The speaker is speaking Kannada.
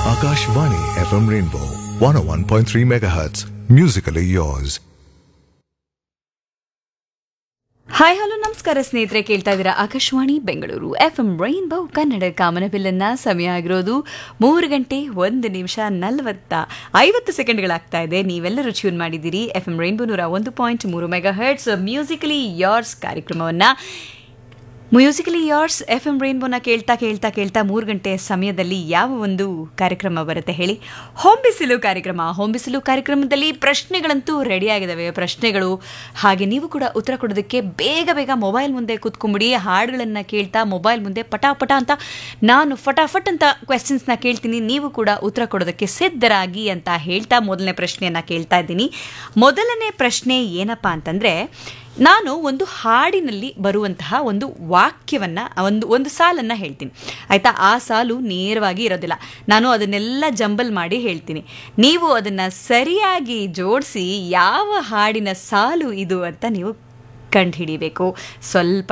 Akashvani FM Rainbow 101.3 MHz. Musically yours. Hi hello ನಮಸ್ಕಾರ ಸ್ನೇಹಿತರೆ ಕೇಳ್ತಾ ಇದ್ದೀರಾ Akashvani Bengaluru F M Rainbow Kannada ಕಾಮನಬಿಲ್ಲನ್ನ ಸಮಯ ಆಗಿರೋದು ಮೂರು ಗಂಟೆ ಒಂದು ನಿಮಿಷ ನಲವತ್ತ ಐವತ್ತು ಸೆಕೆಂಡ್ಗಳಾಗ್ತಾ ಇದೆ ನೀವೆಲ್ಲರೂ ಟ್ಯೂನ್ ಮಾಡಿದ್ದೀರಿ ಎಫ್ ಎಂ ರೈನ್ಬೋ ನೂರ ಒಂದು ಪಾಯಿಂಟ್ ಮೂರು ಮೆಗಾ ಹರ್ಟ್ಸ್ ಮ್ಯೂಸಿಕಲಿ ಯಾರ್ಸ್ ಕಾರ್ಯಕ್ರಮವನ್ನು ಮ್ಯೂಸಿಕಲಿ ಯಾರ್ಸ್ ಎಫ್ ಎಂ ರೈನ್ಬೋನ ಕೇಳ್ತಾ ಕೇಳ್ತಾ ಕೇಳ್ತಾ ಮೂರು ಗಂಟೆ ಸಮಯದಲ್ಲಿ ಯಾವ ಒಂದು ಕಾರ್ಯಕ್ರಮ ಬರುತ್ತೆ ಹೇಳಿ ಹೊಂಬಿಸಿಲು ಕಾರ್ಯಕ್ರಮ ಹೊಂಬಿಸಿಲು ಕಾರ್ಯಕ್ರಮದಲ್ಲಿ ಪ್ರಶ್ನೆಗಳಂತೂ ರೆಡಿ ಆಗಿದ್ದಾವೆ ಪ್ರಶ್ನೆಗಳು ಹಾಗೆ ನೀವು ಕೂಡ ಉತ್ತರ ಕೊಡೋದಕ್ಕೆ ಬೇಗ ಬೇಗ ಮೊಬೈಲ್ ಮುಂದೆ ಕೂತ್ಕೊಂಬಿಡಿ ಹಾಡುಗಳನ್ನು ಕೇಳ್ತಾ ಮೊಬೈಲ್ ಮುಂದೆ ಪಟಾಪಟ ಅಂತ ನಾನು ಫಟಾಫಟ್ ಅಂತ ಕ್ವೆಶನ್ಸ್ನ ಕೇಳ್ತೀನಿ ನೀವು ಕೂಡ ಉತ್ತರ ಕೊಡೋದಕ್ಕೆ ಸಿದ್ಧರಾಗಿ ಅಂತ ಹೇಳ್ತಾ ಮೊದಲನೇ ಪ್ರಶ್ನೆಯನ್ನು ಕೇಳ್ತಾ ಇದ್ದೀನಿ ಮೊದಲನೇ ಪ್ರಶ್ನೆ ಏನಪ್ಪ ಅಂತಂದರೆ ನಾನು ಒಂದು ಹಾಡಿನಲ್ಲಿ ಬರುವಂತಹ ಒಂದು ವಾಕ್ಯವನ್ನು ಒಂದು ಒಂದು ಸಾಲನ್ನು ಹೇಳ್ತೀನಿ ಆಯಿತಾ ಆ ಸಾಲು ನೇರವಾಗಿ ಇರೋದಿಲ್ಲ ನಾನು ಅದನ್ನೆಲ್ಲ ಜಂಬಲ್ ಮಾಡಿ ಹೇಳ್ತೀನಿ ನೀವು ಅದನ್ನು ಸರಿಯಾಗಿ ಜೋಡಿಸಿ ಯಾವ ಹಾಡಿನ ಸಾಲು ಇದು ಅಂತ ನೀವು ಕಂಡುಹಿಡಿಬೇಕು ಸ್ವಲ್ಪ